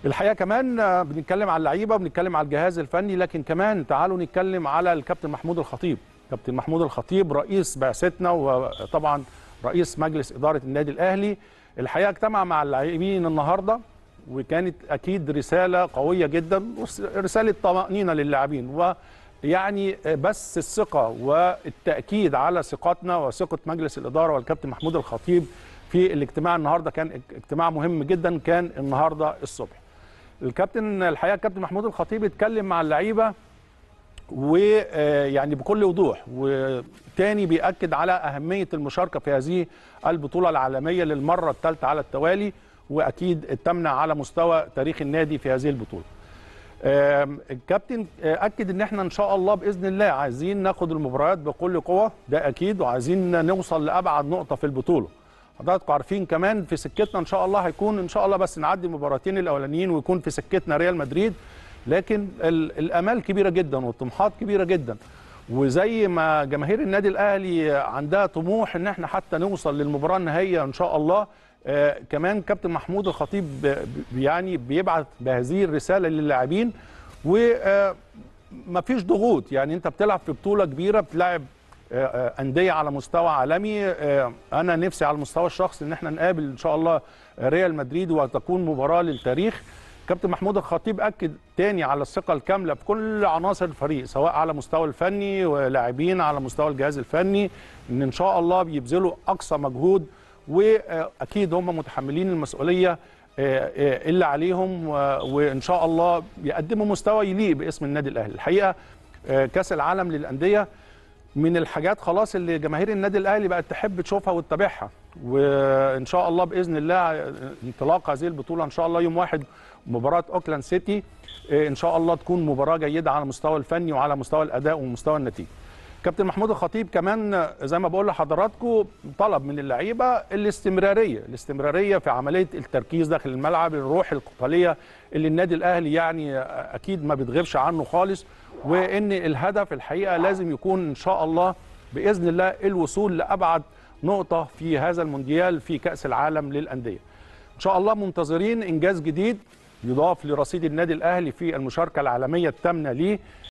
الحقيقه كمان آه، بنتكلم على اللعيبه وبنتكلم على الجهاز الفني لكن كمان تعالوا نتكلم على الكابتن محمود الخطيب كابتن محمود الخطيب رئيس بعثتنا وطبعا رئيس مجلس اداره النادي الاهلي الحقيقه اجتمع مع اللاعبين النهارده وكانت اكيد رساله قويه جدا رساله طمانينه للاعبين ويعني بس الثقه والتاكيد على ثقتنا وثقه مجلس الاداره والكابتن محمود الخطيب في الاجتماع النهارده كان اجتماع مهم جدا كان النهارده الصبح الكابتن الحقيقه الكابتن محمود الخطيب اتكلم مع اللعيبه ويعني بكل وضوح وتاني بيأكد على أهمية المشاركة في هذه البطولة العالمية للمرة الثالثة على التوالي وأكيد التمنع على مستوى تاريخ النادي في هذه البطولة آم، الكابتن آه، أكد إن احنا إن شاء الله بإذن الله عايزين ناخد المباريات بكل قوة ده أكيد وعايزين نوصل لأبعد نقطة في البطولة حضراتكم عارفين كمان في سكتنا ان شاء الله هيكون ان شاء الله بس نعدي المباراتين الاولانيين ويكون في سكتنا ريال مدريد لكن ال- الامال كبيره جدا والطموحات كبيره جدا وزي ما جماهير النادي الاهلي عندها طموح ان احنا حتى نوصل للمباراه النهائيه ان شاء الله آه كمان كابتن محمود الخطيب ب- ب- يعني بيبعت بهذه الرساله للاعبين ومفيش ضغوط يعني انت بتلعب في بطوله كبيره بتلعب آه، آه، انديه على مستوى عالمي آه، انا نفسي على المستوى الشخصي ان احنا نقابل ان شاء الله ريال مدريد وتكون مباراه للتاريخ كابتن محمود الخطيب اكد تاني على الثقه الكامله في كل عناصر الفريق سواء على مستوى الفني ولاعبين على مستوى الجهاز الفني ان ان شاء الله بيبذلوا اقصى مجهود واكيد هم متحملين المسؤوليه آه، آه، اللي عليهم و- وان شاء الله بيقدموا مستوى يليق باسم النادي الاهلي الحقيقه آه، كاس العالم للانديه من الحاجات خلاص اللي جماهير النادي الاهلي بقت تحب تشوفها وتتابعها وان شاء الله باذن الله انطلاق هذه البطوله ان شاء الله يوم واحد مباراه اوكلاند سيتي إيه، ان شاء الله تكون مباراه جيده على المستوى الفني وعلى مستوى الاداء ومستوى النتيجه كابتن محمود الخطيب كمان زي ما بقول لحضراتكم طلب من اللعيبه الاستمراريه الاستمراريه في عمليه التركيز داخل الملعب الروح القتاليه اللي النادي الاهلي يعني اكيد ما بتغيبش عنه خالص وان الهدف الحقيقه لازم يكون ان شاء الله باذن الله الوصول لابعد نقطه في هذا المونديال في كاس العالم للانديه ان شاء الله منتظرين انجاز جديد يضاف لرصيد النادي الاهلي في المشاركه العالميه الثامنه ليه